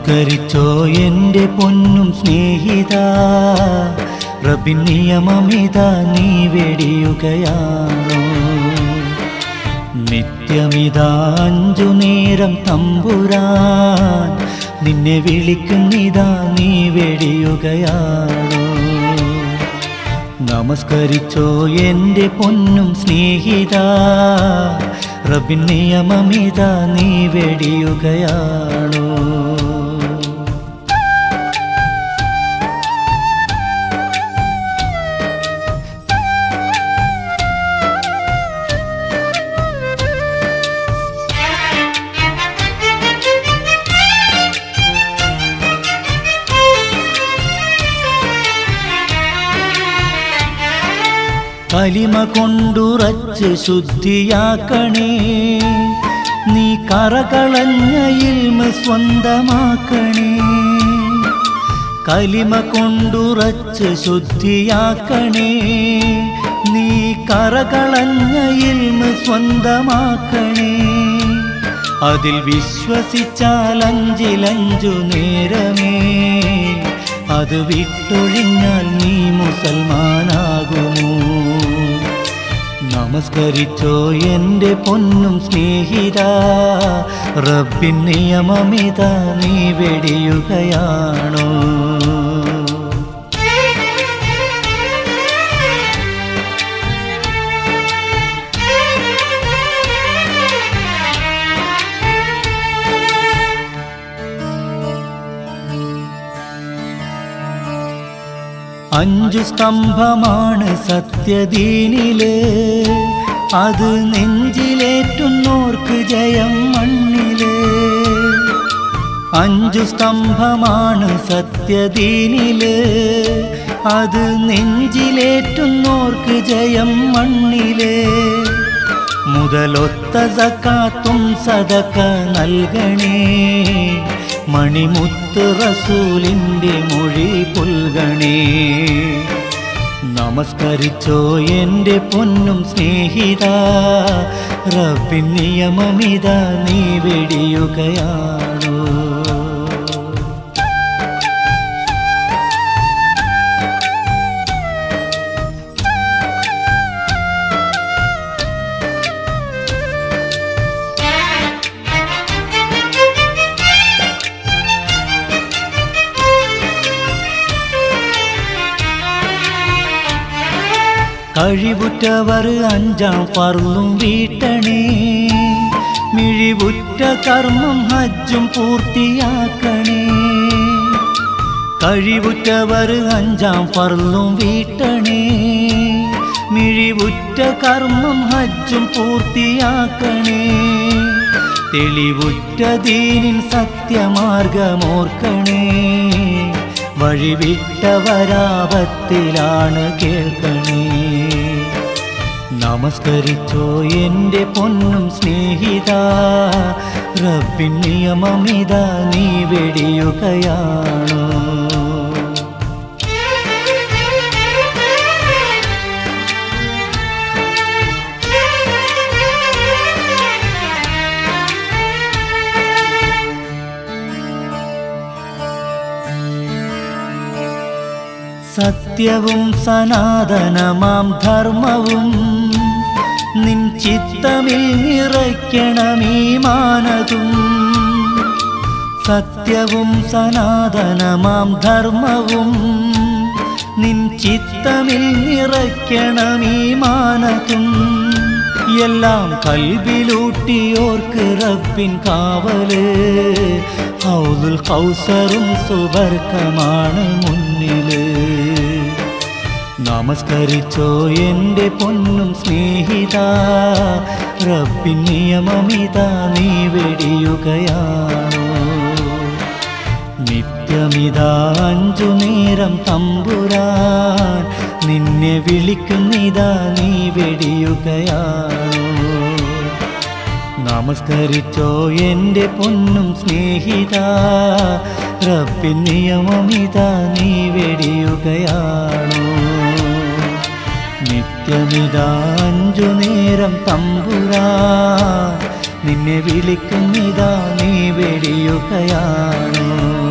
നമസ്കരിച്ചോ എൻ്റെ പൊന്നും സ്നേഹിത റബിൻ നിയമമിത നീ വെടിയുകയാണോ നിത്യമിതാ അഞ്ചു നേരം തമ്പുരാൻ നിന്നെ വിളിക്കുന്നിതാ നീ വെടിയുകയാണോ നമസ്കരിച്ചോ എൻ്റെ പൊന്നും സ്നേഹിത റബിൻ നിയമമിത നീ വെടിയുകയാണോ കലിമ കൊണ്ടുറച്ച് ശുദ്ധിയാക്കണേ നീ കറകളഞ്ഞ ഇൽമ സ്വന്തമാക്കണേ കലിമ കൊണ്ടുറച്ച് ശുദ്ധിയാക്കണേ നീ കറകളഞ്ഞ ഇൽമ സ്വന്തമാക്കണേ അതിൽ വിശ്വസിച്ചാൽ അഞ്ചിലഞ്ചു നേരമേ അത് വിട്ടൊഴിഞ്ഞാൽ നീ മുസൽമാനാകുമോ നമസ്കരിച്ചോ എൻ്റെ പൊന്നും സ്നേഹിത റബ്ബിൻ നിയമമിത നീ വെടിയുകയാണോ അഞ്ചു സ്തംഭമാണ് സത്യദീനില് അത് നെഞ്ചിലേറ്റുന്നോർക്ക് ജയം മണ്ണില് അഞ്ചു സ്തംഭമാണ് സത്യദീനില് അത് നെഞ്ചിലേറ്റുന്നോർക്ക് ജയം മണ്ണില് മുതലൊത്ത സക്കാത്തും സദക്ക നൽകണേ മണിമുത്ത് റസൂലിൻ്റെ മൊഴി പുൽകണേ നമസ്കരിച്ചോ എൻ്റെ പൊന്നും സ്നേഹിത റബ്ബിൻ നിയമമിത നീ വെടിയുകയാണോ കഴിവുറ്റവർ അഞ്ചാം പറലും വീട്ടണേ മിഴിവുറ്റ കർമ്മം ഹജ്ജും പൂർത്തിയാക്കണേ കഴിവുറ്റവർ അഞ്ചാം പറലും വീട്ടണേ മിഴിവുറ്റ കർമ്മം ഹജ്ജും പൂർത്തിയാക്കണേ തെളിവുറ്റ ദീനിൻ സത്യമാർഗമോർക്കണേ വഴിവിട്ടവരാപത്തിലാണ് കേൾക്കണേ നമസ്കരിച്ചോ എൻ്റെ പൊന്നും സ്നേഹിത റബ്ബിൻ നിയമമിത നീ വെടിയുകയാണോ സത്യവും സനാതനമാം ധർമ്മവും നിൻ ചിത്തമിൽ നിറയ്ക്കണമീ മാനതും സത്യവും സനാതനമാം ധർമ്മവും നിൻ ചിത്തമിൽ നിറയ്ക്കണമീ മാനതും എല്ലാം കൽവിലൂട്ടിയോർക്ക് റബ്ബിൻ കാവല് ഹൗദുൽ കൗസറും സുബർക്കമാണ് മുന്നില് നമസ്കരിച്ചോ എൻ്റെ പൊന്നും സ്നേഹിത റബ്ബിൻ നിയമമിത നീ വെടിയുകയാണോ നിത്യമിതാ അഞ്ചു നേരം തമ്പുരാൻ നിന്നെ വിളിക്കുന്നിതാ നീ വെടിയുകയാണോ നമസ്കരിച്ചോ എൻ്റെ പൊന്നും സ്നേഹിത റബ്ബിൻ നിയമമിത നീ വെടിയുകയാണോ നിത്യമിതാ അഞ്ചു നേരം തമ്പുരാൻ നിന്നെ വിളിക്കുന്നിതാ നീ വെടിയുകയാണോ